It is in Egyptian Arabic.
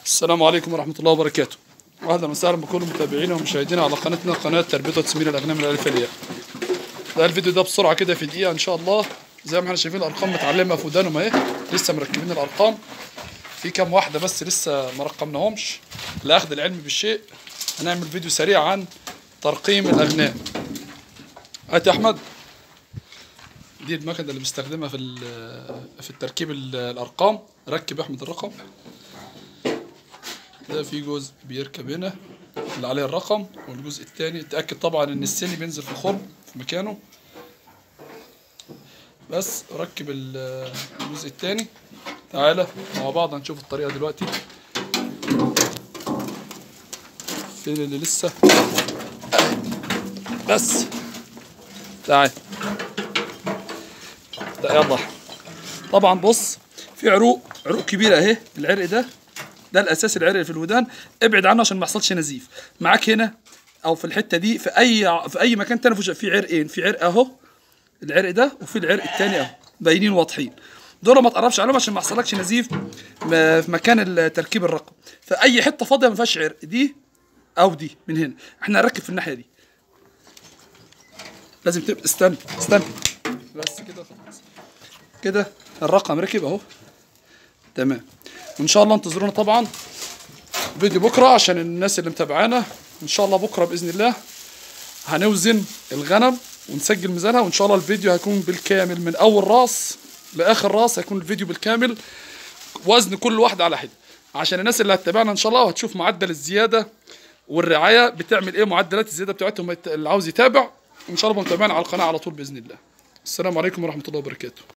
السلام عليكم ورحمة الله وبركاته أهلا وسهلا بكل متابعينا ومشاهدينا على قناتنا قناة تربية وتسمين الأغنام الألف الياء ده الفيديو ده بسرعة كده في دقيقة إن شاء الله زي ما احنا شايفين الأرقام متعلمة في ودانهم أهي لسه مركبين الأرقام في كام واحدة بس لسه ما رقمناهمش لأخذ العلم بالشيء هنعمل فيديو سريع عن ترقيم الأغنام هات يا أحمد دي المكنة اللي بستخدمها في ال- في التركيب ال- الأرقام ركب يا أحمد الرقم ده في جزء بيركب هنا اللي عليه الرقم والجزء التاني اتأكد طبعا ان السن بينزل في الخرم في مكانه بس ركب ال- الجزء التاني تعالى مع بعض هنشوف الطريقة دلوقتي فين اللي لسه بس تعال ده يلا طبعا بص في عروق عروق كبيرة اهي العرق ده ده الاساس العرق في الودان ابعد عنه عشان ما يحصلش نزيف معاك هنا او في الحته دي في اي في اي مكان تاني في في عرقين في عرق اهو العرق ده وفي العرق التاني اهو باينين واضحين دول ما تقربش عليهم عشان ما يحصلكش نزيف م- في مكان تركيب الرقم في اي حته فاضيه ما فيهاش عرق دي او دي من هنا احنا هنركب في الناحيه دي لازم تبقى استنى استنى بس كده خلاص كده الرقم ركب اهو تمام وان شاء الله انتظرونا طبعا فيديو بكره عشان الناس اللي متابعانا ان شاء الله بكره باذن الله هنوزن الغنم ونسجل ميزانها وان شاء الله الفيديو هيكون بالكامل من اول راس لاخر راس هيكون الفيديو بالكامل وزن كل واحده على حده عشان الناس اللي هتتابعنا ان شاء الله وهتشوف معدل الزياده والرعايه بتعمل ايه معدلات الزياده بتاعتهم اللي عاوز يتابع ان شاء الله متابعنا على القناه على طول باذن الله السلام عليكم ورحمه الله وبركاته